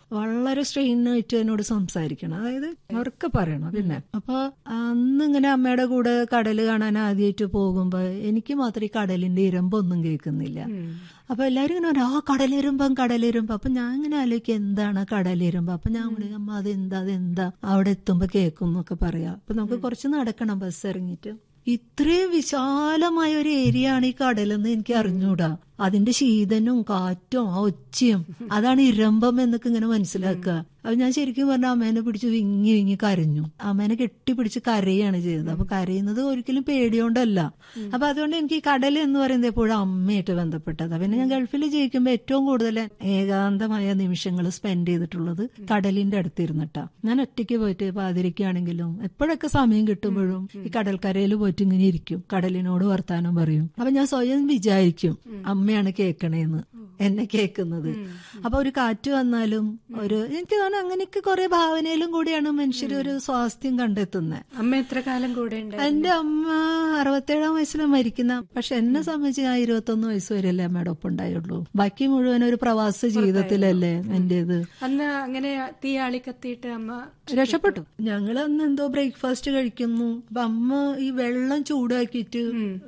വളരെ സ്ട്രെയിൻ ആയിട്ട് എന്നോട് സംസാരിക്കണം അതായത് അവർക്ക് പറയണം പിന്നെ അപ്പൊ അന്ന് ഇങ്ങനെ അമ്മയുടെ കൂടെ കടല് കാണാൻ ആദ്യമായിട്ട് പോകുമ്പോ എനിക്ക് മാത്രം ഈ കടലിന്റെ ഇരമ്പൊന്നും കേൾക്കുന്നില്ല അപ്പൊ എല്ലാരും ഇങ്ങനെ പറയും, ആ കടലിരുമ്പം കടലിരുമ്പം അപ്പൊ ഞാൻ ഇങ്ങനെ ആലോചിക്കും എന്താണ് കടലിരുമ്പം അപ്പൊ ഞാൻ വിളിക്കും അമ്മ അതെന്താ അതെന്താ അവിടെ എത്തുമ്പോ കേൾക്കും എന്നൊക്കെ പറയാം അപ്പൊ നമുക്ക് കുറച്ച് നടക്കണം ബസ് ഇറങ്ങിയിട്ട് ഇത്രയും വിശാലമായ ഒരു ഏരിയ ആണ് ഈ കടലെന്ന് എനിക്ക് അറിഞ്ഞൂടാ അതിന്റെ ശീതനും കാറ്റും ആ ഒച്ചയും അതാണ് ഇരമ്പം എന്നൊക്കെ ഇങ്ങനെ മനസ്സിലാക്കുക അപ്പൊ ഞാൻ ശരിക്കും പറഞ്ഞ അമ്മേനെ പിടിച്ച് വിങ്ങി വിങ്ങി കരഞ്ഞു അമ്മേനെ കെട്ടിപ്പിടിച്ച് കരയാണ് ചെയ്തത് അപ്പൊ കരയുന്നത് ഒരിക്കലും പേടിയോണ്ടല്ല അപ്പൊ അതുകൊണ്ട് എനിക്ക് ഈ കടൽ എന്ന് പറയുന്നത് എപ്പോഴും അമ്മയായിട്ട് ബന്ധപ്പെട്ടതാ പിന്നെ ഞാൻ ഗൾഫിൽ ജീവിക്കുമ്പോൾ ഏറ്റവും കൂടുതൽ ഏകാന്തമായ നിമിഷങ്ങൾ സ്പെൻഡ് ചെയ്തിട്ടുള്ളത് കടലിന്റെ അടുത്തിരുന്നിട്ടാ ഞാൻ ഒറ്റയ്ക്ക് പോയിട്ട് പാതിരിക്കുകയാണെങ്കിലും എപ്പോഴൊക്കെ സമയം കിട്ടുമ്പോഴും ഈ കടൽക്കരയിൽ പോയിട്ട് ഇങ്ങനെ ഇരിക്കും കടലിനോട് വർത്താനം പറയും അപ്പൊ ഞാൻ സ്വയം വിചാരിക്കും അമ്മയാണ് കേൾക്കണേന്ന് എന്നെ കേൾക്കുന്നത് അപ്പൊ ഒരു കാറ്റ് വന്നാലും ഒരു എനിക്ക് തോന്നുന്നു അങ്ങനെയൊക്കെ കുറെ ഭാവനയിലും കൂടിയാണ് മനുഷ്യർ ഒരു സ്വാസ്ഥ്യം കണ്ടെത്തുന്നത് അമ്മ എത്ര കാലം കൂടെ ഉണ്ട് എന്റെ അമ്മ അറുപത്തേഴാം വയസ്സിലാണ് മരിക്കുന്ന പക്ഷെ എന്നെ സംബന്ധിച്ച് ഞാൻ ഇരുപത്തൊന്ന് വയസ്സ് വരെയല്ലേ അമ്മയുടെ ഒപ്പം ഉണ്ടായുള്ളൂ ബാക്കി മുഴുവൻ ഒരു പ്രവാസ ജീവിതത്തിലല്ലേ എന്റേത് അന്ന് അങ്ങനെ തീ ആളി കത്തിയിട്ട് അമ്മ രക്ഷപ്പെട്ടു ഞങ്ങൾ അന്ന് എന്തോ ബ്രേക്ക്ഫാസ്റ്റ് കഴിക്കുന്നു അപ്പൊ അമ്മ ഈ വെള്ളം ചൂടാക്കിയിട്ട്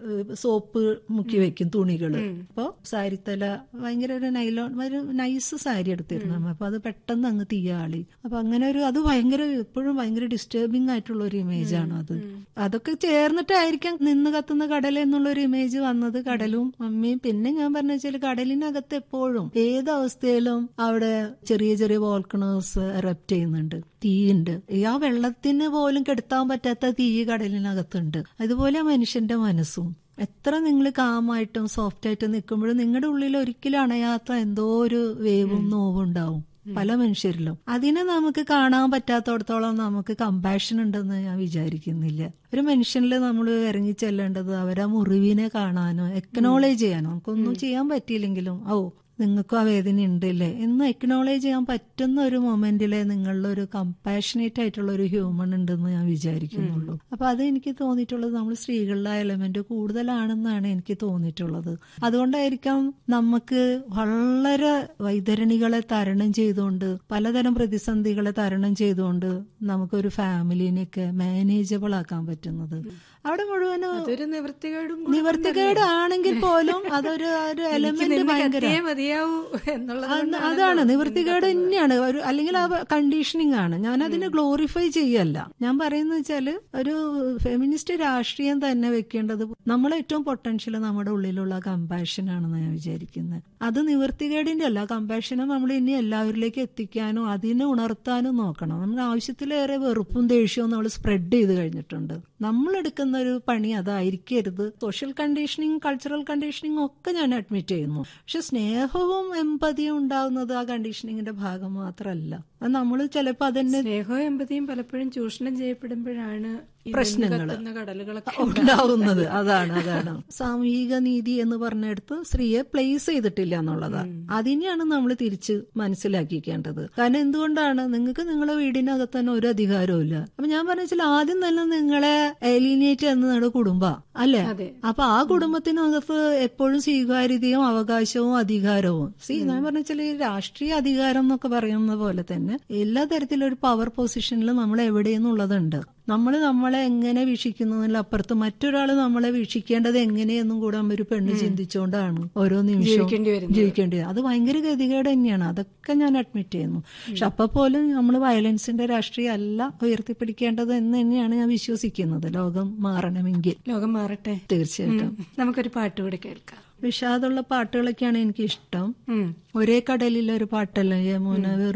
സോപ്പ് മുക്കി വെക്കും തുണികള് അപ്പൊ സാരിത്തല ഭയങ്കര ഒരു നൈലോൺ ഒരു നൈസ് സാരി എടുത്തിരുന്നു അമ്മ അപ്പൊ അത് പെട്ടെന്ന് അങ്ങ് തീയാളി അപ്പൊ അങ്ങനെ ഒരു അത് ഭയങ്കര എപ്പോഴും ഭയങ്കര ഡിസ്റ്റർബിംഗ് ആയിട്ടുള്ള ഒരു ഇമേജ് ആണ് അത് അതൊക്കെ ചേർന്നിട്ടായിരിക്കാം നിന്ന് കത്തുന്ന കടൽ എന്നുള്ള ഒരു ഇമേജ് വന്നത് കടലും അമ്മയും പിന്നെ ഞാൻ പറഞ്ഞ വെച്ചാൽ കടലിനകത്ത് എപ്പോഴും ഏത് അവസ്ഥയിലും അവിടെ ചെറിയ ചെറിയ വോൾക്കണേഴ്സ് എറപ്റ്റ് ചെയ്യുന്നുണ്ട് തീയുണ്ട് ഈ ആ വെള്ളത്തിന് പോലും കെടുത്താൻ പറ്റാത്ത തീ കടലിനകത്തുണ്ട് അതുപോലെ മനുഷ്യന്റെ മനസ്സും എത്ര നിങ്ങൾ കാമായിട്ടും സോഫ്റ്റ് ആയിട്ടും നിൽക്കുമ്പോഴും നിങ്ങളുടെ ഉള്ളിൽ ഒരിക്കലും അണയാത്ത എന്തോ ഒരു വേവും നോവും ഉണ്ടാവും പല മനുഷ്യരിലും അതിനെ നമുക്ക് കാണാൻ പറ്റാത്തടത്തോളം നമുക്ക് കമ്പാഷൻ ഉണ്ടെന്ന് ഞാൻ വിചാരിക്കുന്നില്ല ഒരു മനുഷ്യനിൽ നമ്മൾ ഇറങ്ങി ചെല്ലേണ്ടത് അവരെ മുറിവിനെ കാണാനോ എക്കനോളേജ് ചെയ്യാനോ നമുക്കൊന്നും ചെയ്യാൻ പറ്റിയില്ലെങ്കിലും ഓ നിങ്ങൾക്കും ആ വേദന ഉണ്ടല്ലേ എന്ന് എക്നോളേജ് ചെയ്യാൻ പറ്റുന്ന ഒരു മൊമെന്റിലെ നിങ്ങളിൽ ഒരു കമ്പാഷനേറ്റ് ആയിട്ടുള്ള ഒരു ഹ്യൂമൺ ഉണ്ടെന്ന് ഞാൻ വിചാരിക്കുന്നുള്ളൂ അപ്പൊ അത് എനിക്ക് തോന്നിയിട്ടുള്ളത് നമ്മൾ സ്ത്രീകളുടെ എലമെന്റ് കൂടുതലാണെന്നാണ് എനിക്ക് തോന്നിയിട്ടുള്ളത് അതുകൊണ്ടായിരിക്കാം നമുക്ക് വളരെ വൈതരണികളെ തരണം ചെയ്തുകൊണ്ട് പലതരം പ്രതിസന്ധികളെ തരണം ചെയ്തുകൊണ്ട് നമുക്കൊരു ഫാമിലിനെയൊക്കെ മാനേജബിൾ ആക്കാൻ പറ്റുന്നത് അവിടെ മുഴുവനും അതൊരു നിവൃത്തികേടും കൂടെ നിവർത്തികേട് ആണെങ്കിൽ പോലും അതൊരു ഒരു എലമെന്റ് നിന്ന് ഭയങ്കര കത്തിയേ മതിയാവൂ എന്നുള്ളത് അത് അതാണ് നിവൃത്തികേട് തന്നെയാണ് ഒരു അല്ലെങ്കിൽ ആ കണ്ടീഷനിങ് ആണ് ഞാൻ അതിനെ ഗ്ലോറിഫൈ ചെയ്യല്ല ഞാൻ പറയുന്നത് വെച്ചാല് ഒരു ഫെമിനിസ്റ്റ് രാഷ്ട്രീയം തന്നെ വെക്കേണ്ടത് നമ്മളെ ഏറ്റവും പൊട്ടൻഷ്യൽ നമ്മുടെ ഉള്ളിലുള്ള കമ്പാഷൻ ആണെന്ന് ഞാൻ വിചാരിക്കുന്നത് അത് നിവൃത്തികേടിന്റെ അല്ല കമ്പാഷനെ നമ്മൾ ഇനി എല്ലാവരിലേക്ക് എത്തിക്കാനും അതിനെ ഉണർത്താനും നോക്കണം നമ്മുടെ ആവശ്യത്തിലേറെ വെറുപ്പും ദേഷ്യവും നമ്മൾ സ്പ്രെഡ് ചെയ്ത് കഴിഞ്ഞിട്ടുണ്ട് നമ്മൾ എടുക്കുന്ന ഒരു പണി അതായിരിക്കരുത് സോഷ്യൽ കണ്ടീഷനിങ് കൾച്ചറൽ കണ്ടീഷനിങ് ഒക്കെ ഞാൻ അഡ്മിറ്റ് ചെയ്യുന്നു പക്ഷെ സ്നേഹവും എമ്പതിയും ഉണ്ടാകുന്നത് ആ കണ്ടീഷനിങ്ങിന്റെ ഭാഗം മാത്രമല്ല അത് നമ്മൾ ചിലപ്പോൾ അതിന്റെ സ്നേഹവും എമ്പതിയും പലപ്പോഴും ചൂഷണം ചെയ്യപ്പെടുമ്പോഴാണ് ഈ നിന്ന് പ്രശ്നങ്ങള് കത്തുന്ന കടലുകളൊക്കെ ഉണ്ടാവുന്നത് അതാണ് അതാണ് സാമൂഹിക നീതി എന്ന് പറഞ്ഞെടുത്ത് സ്ത്രീയെ പ്ലേസ് ചെയ്തിട്ടില്ല എന്നുള്ളതാണ് അതിനെയാണ് നമ്മൾ തിരിച്ച് മനസ്സിലാക്കിക്കേണ്ടത് കാരണം എന്തുകൊണ്ടാണ് നിങ്ങൾക്ക് നിങ്ങളെ വീടിനകത്ത് തന്നെ ഒരു അധികാരവും ഇല്ല അപ്പൊ ഞാൻ പറഞ്ഞാൽ ആദ്യം തന്നെ നിങ്ങളെ എലിനേറ്റ് എന്നത് കുടുംബ അല്ലെ അതെ. അപ്പൊ ആ കുടുംബത്തിനകത്ത് എപ്പോഴും സ്വീകാര്യതയും അവകാശവും അധികാരവും സി ഞാൻ പറഞ്ഞാൽ ഈ രാഷ്ട്രീയ അധികാരം എന്നൊക്കെ പറയുന്ന പോലെ തന്നെ എല്ലാ തരത്തിലും ഒരു പവർ പൊസിഷനിൽ നമ്മൾ എവിടെയെന്നുള്ളതുണ്ട് നമ്മൾ നമ്മളെ എങ്ങനെ വീക്ഷിക്കുന്നതിൽ അപ്പുറത്ത് മറ്റൊരാൾ നമ്മളെ വീക്ഷിക്കേണ്ടത് എങ്ങനെയെന്നും കൂടെ ഒരു പെണ്ണ് ചിന്തിച്ചുകൊണ്ടാണ് ഓരോ നിമിഷവും ജീവിക്കേണ്ടി വരുന്നത്. ജീവിക്കേണ്ടി വരും. അത് ഭയങ്കര ഗതികേട് തന്നെയാണ് അതൊക്കെ ഞാൻ അഡ്മിറ്റ് ചെയ്യുന്നു പക്ഷെ അപ്പൊ പോലും നമ്മൾ വയലൻസിന്റെ രാഷ്ട്രീയം അല്ല ഉയർത്തിപ്പിടിക്കേണ്ടത് എന്ന് തന്നെയാണ് ഞാൻ വിശ്വസിക്കുന്നത് ലോകം മാറണമെങ്കിൽ ലോകം മാറട്ടെ തീർച്ചയായിട്ടും നമുക്കൊരു പാട്ട് കൂടെ കേൾക്കാം വിഷാദമുള്ള പാട്ടുകളൊക്കെയാണ് എനിക്ക് ഇഷ്ടം ഉം. ഒരേ കടലിലെ ഒരു പാട്ടല്ല യമുന